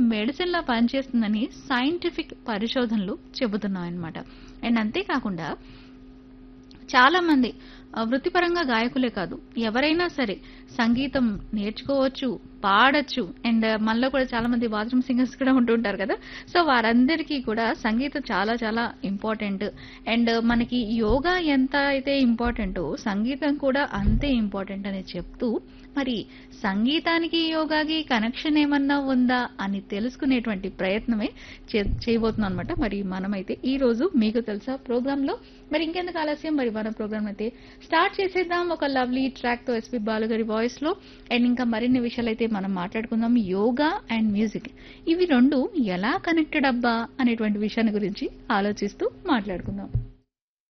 మెడిసిన్లా పనిచేస్తుందని సైంటిఫిక్ పరిశోధనలు చెబుతున్నాయన్నమాట అండ్ అంతేకాకుండా చాలా మంది ఆ, వృత్తిపరంగా గాయకులే కాదు ఎవరైనా సరే సంగీతం నేర్చుకోవచ్చు పాడొచ్చు అండ్ మనలో కూడా చాలా మంది బాత్రూమ్ సింగర్స్ కూడా ఉంటుంటారు కదా సో వారందరికీ కూడా సంగీతం చాలా చాలా ఇంపార్టెంట్ అండ్ మనకి యోగా ఎంత అయితే ఇంపార్టెంటో సంగీతం కూడా అంతే ఇంపార్టెంట్ అని చెప్తూ మరి సంగీతానికి యోగాకి కనెక్షన్ ఏమన్నా ఉందా అని తెలుసుకునేటువంటి ప్రయత్నమే చే- చేయబోతున్నాం అనమాట మరి మనమైతే ఈ రోజు మీకు తెలుసా ప్రోగ్రామ్ లో మరి ఇంకెందుకు ఆలస్యం మరి మన ప్రోగ్రామ్ అయితే స్టార్ట్ చేసేద్దాం ఒక లవ్లీ ట్రాక్ తో ఎస్పి బాలుగారి వాయిస్ లో అండ్ ఇంకా మరిన్ని విషయాలు అయితే మనం మాట్లాడుకుందాం యోగా అండ్ మ్యూజిక్ ఇవి రెండు ఎలా కనెక్టెడ్ అబ్బా అనేటువంటి విషయాన్ని గురించి ఆలోచిస్తూ మాట్లాడుకుందాం